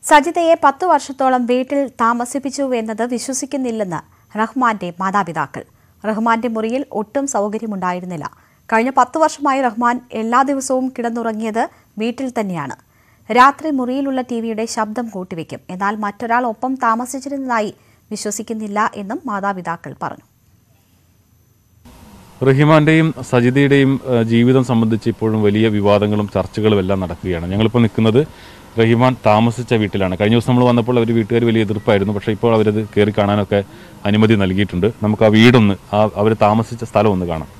സജിതയെ പത്തു വർഷത്തോളം വീട്ടിൽ താമസിപ്പിച്ചു എന്നത് വിശ്വസിക്കുന്നില്ലെന്ന് റഹ്മാന്റെ മാതാപിതാക്കൾ റഹ്മാന്റെ മുറിയിൽ ഒട്ടും സൗകര്യമുണ്ടായിരുന്നില്ല കഴിഞ്ഞ പത്തു വർഷമായി റഹ്മാൻ എല്ലാ ദിവസവും കിടന്നുറങ്ങിയത് വീട്ടിൽ തന്നെയാണ് രാത്രി മുറിയിലുള്ള ടിവിയുടെ ശബ്ദം കൂട്ടിവെക്കും എന്നാൽ മറ്റൊരാൾ ഒപ്പം താമസിച്ചിരുന്നതായി വിശ്വസിക്കുന്നില്ല എന്നും മാതാപിതാക്കൾ പറഞ്ഞു റഹിമാന്റെയും സജിതയുടെയും ഏഹ്, ജീവിതം സംബന്ധിച്ച് ഇപ്പോഴും വലിയ വിവാദങ്ങളും ചർച്ചകളും എല്ലാം നടക്കുകയാണ് ഞങ്ങളിപ്പോൾ നിൽക്കുന്നത് റഹിമാൻ താമസിച്ച വീട്ടിലാണ് കഴിഞ്ഞ ദിവസം നമ്മൾ വന്നപ്പോൾ അവർ വീട്ടുകാർ വലിയ എതിർപ്പായിരുന്നു പക്ഷേ ഇപ്പോൾ അവരത് കയറി കാണാനൊക്കെ അനുമതി നൽകിയിട്ടുണ്ട് നമുക്ക് ആ വീടൊന്ന് ആ അവർ താമസിച്ച സ്ഥലം ഒന്ന് കാണാം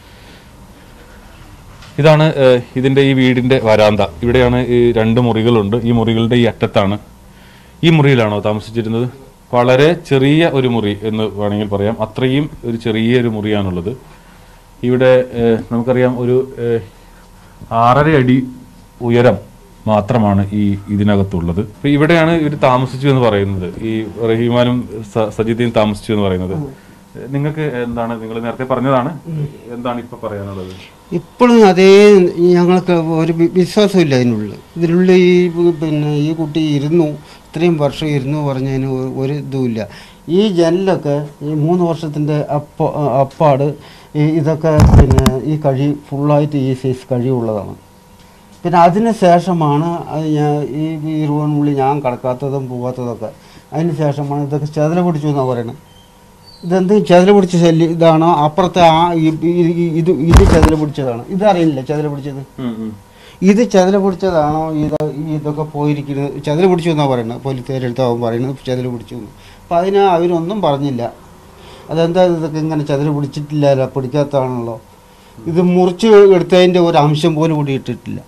ഇതാണ് ഏഹ്, ഇതിന്റെ ഈ വീടിന്റെ വരാന്ത ഇവിടെയാണ് ഈ രണ്ട് മുറികളുണ്ട് ഈ മുറികളുടെ ഈ അറ്റത്താണ് ഈ മുറിയിലാണോ താമസിച്ചിരുന്നത് വളരെ ചെറിയ ഒരു മുറി എന്ന് വേണമെങ്കിൽ പറയാം അത്രയും ഒരു ചെറിയൊരു മുറിയാണുള്ളത് ഇവിടെ ഏഹ്, നമുക്കറിയാം ഒരു ഏഹ്, ആറര അടി ഉയരം മാത്രമാണ് ഈ ഇതിനകത്തുള്ളത് ഇപ്പൊ ഇവിടെയാണ് ഇവർ താമസിച്ചു എന്ന് പറയുന്നത് ഈ റഹീമാനും സ- സജിതയും താമസിച്ചു എന്ന് പറയുന്നത് നിങ്ങൾക്ക് എന്താണ് നിങ്ങൾ നേരത്തെ പറഞ്ഞതാണ് എന്താണ് ഇപ്പൊ പറയാനുള്ളത് ഇപ്പോഴും അതേ ഞങ്ങൾക്ക് ഒരു വി- വിശ്വാസമില്ല അതിനുള്ളിൽ ഇതിനുള്ളിൽ ഈ പിന്നെ ഈ കുട്ടി ഇരുന്നു ഇത്രയും വർഷം ഇരുന്നു പറഞ്ഞതിന് ഒ- ഒരു ഇതുമില്ല ഈ ജനലൊക്കെ ഈ മൂന്ന് വർഷത്തിൻ്റെ അപ്പ അപ്പാട് ഈ ഇതൊക്കെ പിന്നെ ഈ കഴി ഫുള്ളായിട്ട് ഈ സൈസ് കഴിവുള്ളതാണ് പിന്നെ അതിന് ശേഷമാണ് അത് ഞാൻ ഈ ഈ റൂമിനുള്ളിൽ ഞാൻ കിടക്കാത്തതും പോകാത്തതൊക്കെ അതിന് ശേഷമാണ് ഇതൊക്കെ ചെതല പിടിച്ചു എന്നാണ് പറയുന്നത് ഇതെന്ത് ചെതല പിടിച്ച ശല്യം ഇതാണോ അപ്പുറത്തെ ആ ഈ- ഈ- ഈ- ഇത് ഇത് ചെതല പിടിച്ചതാണ് ഇതറിയില്ല ചെതല പിടിച്ചത് ഇത് ചെതല പിടിച്ചതാണോ ഇത് ഈ ഇതൊക്കെ പോയിരിക്കുന്നത് ചെതല പിടിച്ചു എന്നാണ് പറയുന്നത് പോലീസുകാരെടുത്താവും പറയുന്നത് ചെതല പിടിച്ചു എന്ന് അപ്പം അതിന് അവരൊന്നും പറഞ്ഞില്ല അതെന്താ ഇതൊക്കെ ഇങ്ങനെ ചെതല പിടിച്ചിട്ടില്ല പിടിക്കാത്തതാണല്ലോ ഇത് മുറിച്ച് എടുത്തതിൻ്റെ ഒരു അംശം പോലും കൂടി ഇട്ടിട്ടില്ല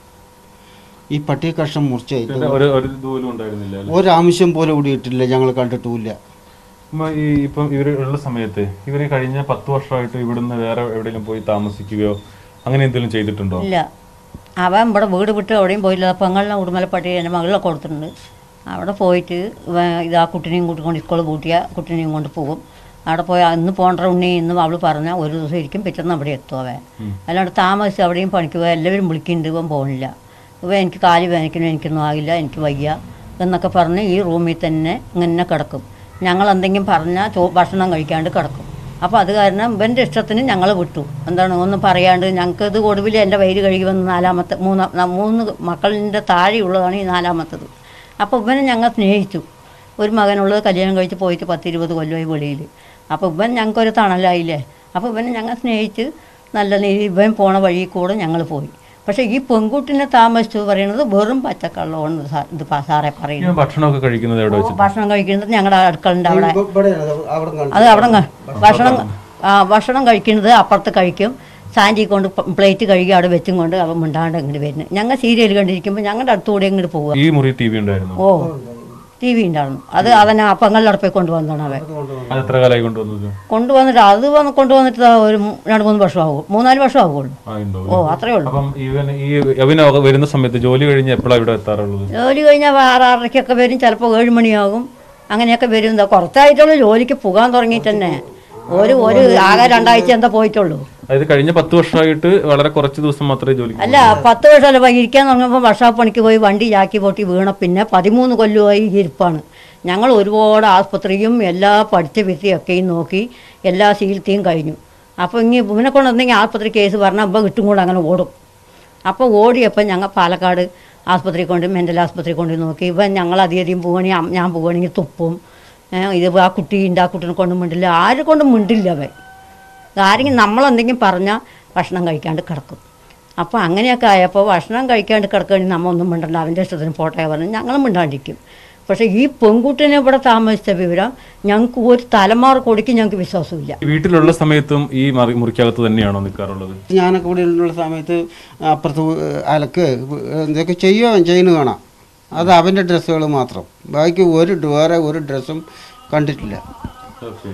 ഈ പട്ടി കഷ്ണം മുറിച്ചായിട്ട് ഇതിന്റെ ഒരു ഒരു ഇതുപോലും ഉണ്ടായിരുന്നില്ല അല്ലേ? ഒരംശം പോലും കൂടി ഇട്ടില്ല ഞങ്ങൾ കണ്ടിട്ടുമില്ല ഉമ്മ, ഈ ഇപ്പം ഇവര് ഉള്ള സമയത്ത് ഇവര് കഴിഞ്ഞ പത്ത് വർഷമായിട്ട് ഇവിടുന്ന് വേറെ എവിടെയെങ്കിലും പോയി താമസിക്കുകയോ അങ്ങനെ എന്തെങ്കിലും ചെയ്തിട്ടുണ്ടോ ഇല്ല അവൻ ഇവിടെ വീട് വിട്ട് എവിടെയും പോയില്ല പെങ്ങളിനെ ഉടുമലപ്പട്ടി എൻ്റെ മകളിനെ കൊടുത്തിട്ടുണ്ട് അവിടെ പോയിട്ട് ഇവൻ ഇത് ആ കുട്ടീനെയും കൂട്ടിക്കൊണ്ട് സ്കൂളിൽ കൂട്ടിയ കുട്ടീനെയും കൊണ്ട് പോകും അവിടെ പോയി ഇന്ന് പോണ്ട ഉണ്ണി ഇന്ന് അവൾ പറഞ്ഞാൽ ഒരു ദിവസം ഇരിക്കും പിറ്റേന്ന് അവിടെ എത്തും അവൻ അല്ലാണ്ട് താമസിച്ച് അവിടെയും പണിക്ക് പോയി എല്ലാവരും വിളിക്കുന്നുണ്ട് ഇവൻ പോകുന്നില്ല ഇവൻ എനിക്ക് കാല് വേദനിക്കുന്നു എനിക്കൊന്നും ആകില്ല എനിക്ക് വയ്യ എന്നൊക്കെ പറഞ്ഞ് ഈ റൂമിൽ തന്നെ ഇങ്ങനെ കിടക്കും ഞങ്ങൾ എന്തെങ്കിലും പറഞ്ഞാൽ ചോ ഭക്ഷണം കഴിക്കാണ്ട് കിടക്കും അപ്പോൾ അത് കാരണം ഇവൻ്റെ ഇഷ്ടത്തിന് ഞങ്ങൾ വിട്ടു എന്താണ് ഒന്നും പറയാണ്ട് ഞങ്ങൾക്ക് ഇത് ഒടുവിൽ എൻ്റെ വയറ് കഴുകി വന്ന് നാലാമത്തെ മൂന്ന് ന- മൂന്ന് മക്കളിൻ്റെ താഴെയുള്ളതാണ് ഈ നാലാമത്തത് അപ്പോൾ ഇവനെ ഞങ്ങൾ സ്നേഹിച്ചു ഒരു മകനുള്ളത് കല്യാണം കഴിച്ച് പോയിട്ട് പത്തിരുപത് കൊല്ലമായി വെളിയിൽ അപ്പോൾ ഇവൻ ഞങ്ങൾക്കൊരു തണലായില്ലേ അപ്പോൾ ഇവനെ ഞങ്ങൾ സ്നേഹിച്ച് നല്ല നീതി ഇവൻ പോണ വഴി കൂടെ ഞങ്ങൾ പോയി പക്ഷേ ഈ പെൺകുട്ടിനെ താമസിച്ചു പറയുന്നത് വെറും പച്ചക്കള്ളമാണ് സാ- ഇത് പ- സാറേ പറയുന്നത് ഞാൻ ഭക്ഷണമൊക്കെ കഴിക്കുന്നത് എവിടെ വെച്ച് ഭക്ഷണം കഴിക്കുന്നത് ഞങ്ങളുടെ അടുക്കളുണ്ട് അവിടെ ഇവിടെ അവിടെ അത് അവിടെ ക- ഭക്ഷണം ആ ഭക്ഷണം കഴിക്കുന്നത് അപ്പുറത്ത് കഴിക്കും സാൻഡി കൊണ്ട് പ- പ്ലേറ്റ് കഴുകി അവിടെ വെച്ചും കൊണ്ട് അവൻ മിണ്ടാണ്ട് ഇങ്ങോട്ട് വരുന്നത് ഞങ്ങൾ സീരിയൽ കണ്ടിരിക്കുമ്പോൾ ഞങ്ങളുടെ അടുത്തുകൂടെ ഇങ്ങോട്ട് പോവുക ഈ മുറി ടി വി ഉണ്ടായിരുന്നു ഓ ടി വി ഉണ്ടായിരുന്നു അത് അവനെ അപ്പങ്ങളുടെ അടുപ്പേ കൊണ്ടുവന്നതാണ് അവൻ അത് എത്ര കാലമായി കൊണ്ടുവന്നത് കൊണ്ടുവന്നിട്ട് അത് വന്ന് കൊണ്ടുവന്നിട്ട് ദാ ഒരു മൂ- രണ്ട് മൂന്ന് വർഷം ആകും മൂന്നാല് വർഷം ആകുള്ളൂ ആ ഉണ്ടോ ഓ അത്രേ ഉള്ളൂ അപ്പം ഇവൻ ഈ അവന് വരുന്ന സമയത്ത് ജോലി കഴിഞ്ഞ് എപ്പോഴാണ് ഇവിടെ എത്താറുള്ളത് ജോലി കഴിഞ്ഞാൽ ആറാറരയ്ക്കൊക്കെ വരും ചിലപ്പോൾ ഏഴ് മണിയാകും അങ്ങനെയൊക്കെ വരും എന്താ കുറച്ചായിട്ടുള്ളൂ ജോലിക്ക് പോകാൻ തുടങ്ങിയിട്ട് തന്നെ ഒരു ഒരു ആകെ രണ്ടാഴ്ച എന്താ പോയിട്ടുള്ളൂ അതായത് കഴിഞ്ഞ പത്ത് വർഷമായിട്ട് വളരെ കുറച്ച് ദിവസം മാത്രമേ ജോലി അല്ല പത്ത് വർഷമല്ല പോയി ഇരിക്കാൻ തുടങ്ങിയപ്പോൾ വർഷാപ്പ് പണിക്ക് പോയി വണ്ടി ചാക്കി പൊട്ടി വീണ പിന്നെ പതിമൂന്ന് കൊല്ലമായി ഈ ഇരിപ്പാണ് ഞങ്ങൾ ഒരുപാട് ആസ്പത്രിയും എല്ലാ പഠിച്ച വിദ്യയൊക്കെയും നോക്കി എല്ലാ ചികിത്സയും കഴിഞ്ഞു അപ്പോൾ ഇങ്ങനെ ഇവനെ കൊണ്ട് എന്തെങ്കിലും ആസ്പത്രി കേസ് പറഞ്ഞാൽ ഇപ്പം കിട്ടും കൂടെ അങ്ങനെ ഓടും അപ്പോൾ ഓടിയപ്പോൾ ഞങ്ങൾ പാലക്കാട് ആസ്പത്രി കൊണ്ട് മെൻ്റൽ ആസ്പത്രി കൊണ്ട് നോക്കി ഇവൻ ഞങ്ങൾ അധികം പോവുകയാണെങ്കിൽ ഞാൻ പോവുകയാണെങ്കിൽ തുപ്പും ഏ, ഇത് ആ കുട്ടി ഉണ്ട് ആ കുട്ടീനെ കൊണ്ട് മിണ്ടില്ല ആരെ കൊണ്ടും മിണ്ടില്ല അവൻ ആരെങ്കിലും നമ്മളെന്തെങ്കിലും പറഞ്ഞാൽ ഭക്ഷണം കഴിക്കാണ്ട് കിടക്കും അപ്പോൾ അങ്ങനെയൊക്കെ ആയപ്പോൾ ഭക്ഷണം കഴിക്കാണ്ട് കിടക്കുകയാണെങ്കിൽ നമ്മൾ ഒന്നും മിണ്ടണ്ട അവൻ്റെ ഇഷ്ടത്തിന് പോട്ടെ പറഞ്ഞ് ഞങ്ങളും മിണ്ടാണ്ടിരിക്കും പക്ഷേ ഈ പെൺകുട്ടിനെ ഇവിടെ താമസിച്ച വിവരം ഞങ്ങൾക്ക് ഒരു തലമാറ് കൊടുക്കി ഞങ്ങൾക്ക് വിശ്വാസമില്ല വീട്ടിലുള്ള സമയത്തും ഈ മറി- മുറിക്കകത്ത് തന്നെയാണോ നിൽക്കാറുള്ളത് ഞാനൊക്കെ ഇവിടെ ഉള്ള സമയത്ത് അപ്പുറത്ത് അലക്ക് എന്തൊക്കെ ചെയ്യുമോ അവൻ ചെയ്യുന്നത് കാണാം അത് അവൻ്റെ ഡ്രസ്സുകൾ മാത്രം ബാക്കി ഒരു ഡ- വേറെ ഒരു ഡ്രസ്സും കണ്ടിട്ടില്ല ഓക്കെ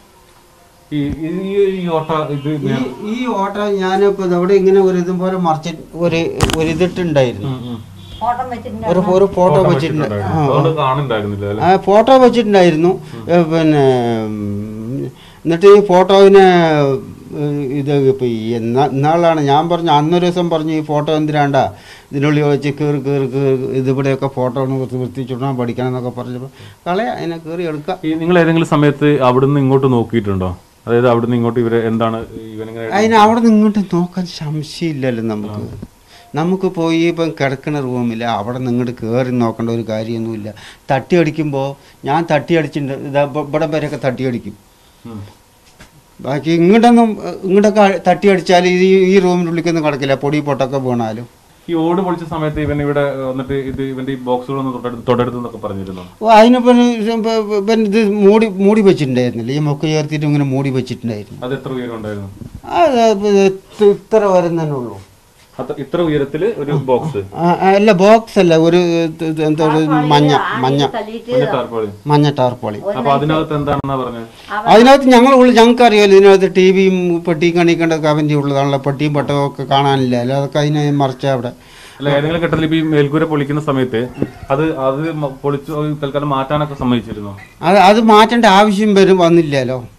ഈ ഈ- ഈ- ഈ ഓട്ട ഇത് ഈ ഈ ഓട്ട ഞാനിപ്പോൾ ഇവിടെ ഇങ്ങനെ ഒരു ഇതും പോലെ മറിച്ച് ഒരു ഒരു ഇതിട്ടുണ്ടായിരുന്നു ഒരു ഒരു ഫോട്ടോ വെച്ചിട്ടുണ്ട് ആ, അതുകൊണ്ട് കാണുന്നുണ്ടായിരുന്നില്ല അല്ലേ ആ ഫോട്ടോ വെച്ചിട്ടുണ്ടായിരുന്നു ഏ, പിന്നെ ഉം, എന്നിട്ട് ഈ ഫോട്ടോവിനെ ഏഹ്, ഇത് ഇപ്പോൾ ഈ എന്നാ ഇന്നാളാണ് ഞാൻ പറഞ്ഞു അന്നൊരു ദിവസം പറഞ്ഞു ഈ ഫോട്ടോ എന്തിനാണ്ടാ ഇതിനുള്ളിൽ വെച്ച് കയറി കയറി കയറി ഇതിവിടെയൊക്കെ ഫോട്ടോ ഒന്ന് വൃത്തി വൃത്തിച്ചിടണം പഠിക്കണം എന്നൊക്കെ പറഞ്ഞപ്പോൾ കളയാ അതിനെ കയറി എടുക്കാം ഈ നിങ്ങൾ ഏതെങ്കിലും സമയത്ത് അവിടുന്ന് ഇങ്ങോട്ട് നോക്കിയിട്ടുണ്ടോ അതായത് അവിടുന്ന് ഇങ്ങോട്ട് ഇവരെ എന്താണ് ഇവനിങ്ങനെ അതിന് അവിടെ നിന്ന് ഇങ്ങോട്ട് നോക്കാൻ സംശയമില്ലല്ലോ നമുക്ക് നമുക്ക് പോയി ഇപ്പം കിടക്കുന്ന റൂമിൽ അവിടെ നിന്ന് ഇങ്ങോട്ട് കയറി നോക്കേണ്ട ഒരു കാര്യമൊന്നുമില്ല തട്ടി അടിക്കുമ്പോൾ ഞാൻ തട്ടി അടിച്ചിട്ടുണ്ട് ഇതാ ഇപ്പൊ ഇവിടെ വരെയൊക്കെ തട്ടി അടിക്കും ഉം. ബാക്കി ഇങ്ങോട്ടൊന്നും ഏഹ്, ഇങ്ങോട്ടൊക്കെ തട്ടി അടിച്ചാൽ ഈ ഈ റൂമിൻ്റെ ഉള്ളിലേക്കൊന്നും കിടക്കില്ല പൊടി പൊട്ടൊക്കെ വീണാലും ഈ ഓട് പൊളിച്ച സമയത്ത് ഇവൻ ഇവിടെ വന്നിട്ട് ഇത് ഇവന്റെ ഈ ബോക്സുകളൊന്ന് തൊട്ടടുത്ത് തൊട്ടടുത്ത് എന്നൊക്കെ പറഞ്ഞിരുന്നു ഓ അതിനിപ്പം ഇപ്പം ഇത് മൂടി മൂടി വെച്ചിട്ടുണ്ടായിരുന്നില്ല ഈ മൊക്ക ചേർത്തിട്ട് ഇങ്ങനെ മൂടി വെച്ചിട്ടുണ്ടായിരുന്നു അത് എത്ര ഉയരം ഉണ്ടായിരുന്നു അത് ഇത്ര- ഇത്ര വരുന്നതന്നെ ഉള്ളൂ അത്ര ഇത്ര ഉയരത്തില് ഒരു ബോക്സ് ആ, ആ, അല്ല ബോക്സ് അല്ല ഒരു ഇത് ഇത് എന്താ ഒരു മഞ്ഞ മഞ്ഞ മഞ്ഞ ടാർപ്പാളി മഞ്ഞ ടാർപ്പോളി അപ്പൊ അതിനകത്ത് എന്താണെന്നാ പറഞ്ഞത് അതിനകത്ത് ഞങ്ങൾ ഉള്ളിൽ ഞങ്ങൾക്ക് അറിയാമല്ലോ ഇതിനകത്ത് ടി വിയും പെട്ടിയും കണിക്കേണ്ട കവൻ്റെ ഉള്ളതാണല്ലോ പെട്ടിയും പട്ടവും ഒക്കെ കാണാനില്ല അല്ല അതൊക്കെ അതിനെ മറിച്ച അവിടെ അല്ല ഏതെങ്കിലും ഘട്ടത്തിൽ ഇപ്പൊ ഈ മേൽക്കൂര പൊളിക്കുന്ന സമയത്ത് അത് അത് മ- പൊളിച്ചു തൽക്കാലം മാറ്റാനൊക്കെ സമ്മതിച്ചിരുന്നു അത് അത് മാറ്റേണ്ട ആവശ്യം വരും വന്നില്ലല്ലോ